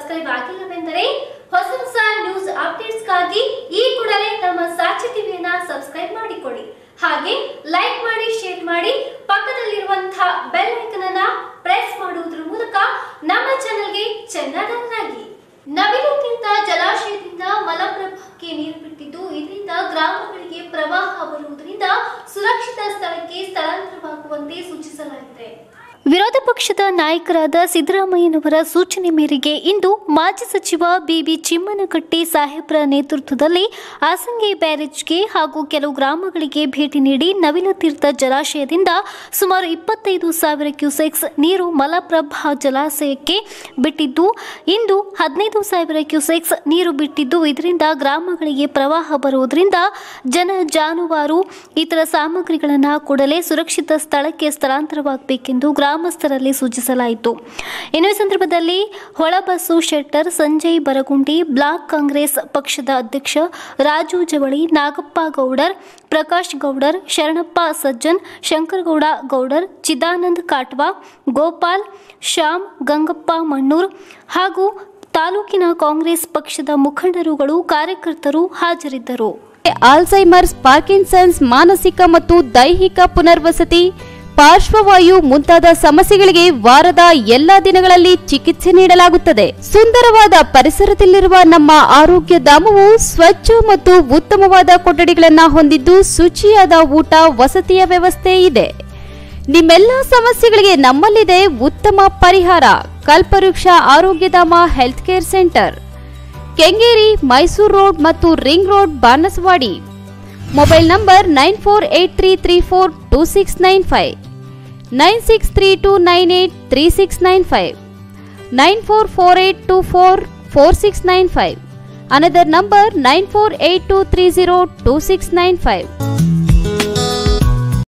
subscribe ಆಗಿಲ್ಲವೆಂದರೆ ಹೊಸ ಹೊಸ news ಅಪ್ಡೇಟ್ಸ್ಗಾಗಿ ಈ ಕೂಡಲೇ ನಮ್ಮ ಸಾಕ್ಷಿ ಟಿವಿಯನ್ನ ಸಬ್ಸ್ಕ್ರೈಬ್ ಮಾಡಿಕೊಳ್ಳಿ ಹಾಗೆ ಲೈಕ್ ಮಾಡಿ ಶೇರ್ ಮಾಡಿ ಪಕ್ಕದಲ್ಲಿರುವಂತಹ ಬೆಲ್ ಐಕನ್ ಅನ್ನ ಪ್ರೆಸ್ ಮಾಡುವುದರ ಮೂಲಕ ನಮ್ಮ ಚಾನೆಲ್ಗೆ ಚೆನ್ನಾಗಿ ನವಿಲುಗಿಂತ ಜಲಾಶಯದಿಂದ ಮಲಪ್ರಭಾಕ್ಕೆ ನೀರು ಬಿಟ್ಟಿದ್ದು ಇದರಿಂದ ಗ್ರಾಮಗಳಿಗೆ ಪ್ರವಾಹ ಬರುವುದರಿಂದ ಸುರಕ್ಷಿತ ಸ್ಥಳಕ್ಕೆ ಸ್ಥಳಾಂತರವಾಗುವಂತೆ ಸೂಚಿಸಲಾಗಿದೆ ವಿರೋಧ ಪಕ್ಷದ ನಾಯಕರಾದ ಸಿದ್ದರಾಮಯ್ಯನವರ ಸೂಚನೆ ಮೇರೆಗೆ ಇಂದು ಮಾಜಿ ಸಚಿವ ಬಿಬಿ ಚಿಮ್ಮನಕಟ್ಟಿ ಸಾಹೇಬ್ರ ನೇತೃತ್ವದಲ್ಲಿ ಆಸಂಗಿ ಬ್ಯಾರೇಜ್ಗೆ ಹಾಗೂ ಕೆಲವು ಗ್ರಾಮಗಳಿಗೆ ಭೇಟಿ ನೀಡಿ ನವಿಲುತೀರ್ಥ ಜಲಾಶಯದಿಂದ ಸುಮಾರು ಇಪ್ಪತ್ತೈದು ಸಾವಿರ ಕ್ಯೂಸೆಕ್ಸ್ ನೀರು ಮಲಪ್ರಭಾ ಜಲಾಶಯಕ್ಕೆ ಬಿಟ್ಟಿದ್ದು ಇಂದು ಹದಿನೈದು ಸಾವಿರ ಕ್ಯೂಸೆಕ್ಸ್ ನೀರು ಬಿಟ್ಟಿದ್ದು ಇದರಿಂದ ಗ್ರಾಮಗಳಿಗೆ ಪ್ರವಾಹ ಬರುವುದರಿಂದ ಜನ ಜಾನುವಾರು ಇತರ ಸಾಮಗ್ರಿಗಳನ್ನು ಕೂಡಲೇ ಸುರಕ್ಷಿತ ಸ್ಥಳಕ್ಕೆ ಸ್ಥಳಾಂತರವಾಗಬೇಕೆಂದು ಗ್ರಾಮಸ್ಥರಲ್ಲಿ ಸೂಚಿಸಲಾಯಿತು ಇನ್ನು ಈ ಸಂದರ್ಭದಲ್ಲಿ ಹೊಳಬಸು ಶೆಟ್ಟರ್ ಸಂಜಯ್ ಬರಗುಂಡಿ ಬ್ಲಾಕ್ ಕಾಂಗ್ರೆಸ್ ಪಕ್ಷದ ಅಧ್ಯಕ್ಷ ರಾಜು ಜವಳಿ ನಾಗಪ್ಪ ಗೌಡರ್ ಪ್ರಕಾಶ್ ಗೌಡರ್ ಶರಣಪ್ಪ ಸಜ್ಜನ್ ಶಂಕರಗೌಡ ಗೌಡರ್ ಚಿದಾನಂದ್ ಕಾಟ್ವಾ ಗೋಪಾಲ್ ಶ್ಯಾಮ್ ಗಂಗಪ್ಪ ಮಣ್ಣೂರ್ ಹಾಗೂ ತಾಲೂಕಿನ ಕಾಂಗ್ರೆಸ್ ಪಕ್ಷದ ಮುಖಂಡರುಗಳು ಕಾರ್ಯಕರ್ತರು ಹಾಜರಿದ್ದರು ಆಲ್ಝೈಮರ್ಸ್ ಪಾರ್ಕಿನ್ಸನ್ಸ್ ಮಾನಸಿಕ ಮತ್ತು ದೈಹಿಕ ಪುನರ್ವಸತಿ ಪಾರ್ಶ್ವವಾಯು ಮುಂತಾದ ಸಮಸ್ಯೆಗಳಿಗೆ ವಾರದ ಎಲ್ಲಾ ದಿನಗಳಲ್ಲಿ ಚಿಕಿತ್ಸೆ ನೀಡಲಾಗುತ್ತದೆ ಸುಂದರವಾದ ಪರಿಸರದಲ್ಲಿರುವ ನಮ್ಮ ಆರೋಗ್ಯ ಧಾಮವು ಸ್ವಚ್ಛ ಮತ್ತು ಉತ್ತಮವಾದ ಕೊಠಡಿಗಳನ್ನು ಹೊಂದಿದ್ದು ಶುಚಿಯಾದ ಊಟ ವಸತಿಯ ವ್ಯವಸ್ಥೆ ಇದೆ ನಿಮ್ಮೆಲ್ಲ ಸಮಸ್ಯೆಗಳಿಗೆ ನಮ್ಮಲ್ಲಿದೆ ಉತ್ತಮ ಪರಿಹಾರ Kalpavriksha Arogyadhama health care centre Kengeri Mysuru road ಮತ್ತು ring road Banaswadi mobile number nine four eight three three four two six nine five nine six three two nine eight three six nine five nine four four eight two four four six nine five another number nine four eight two three zero two six nine five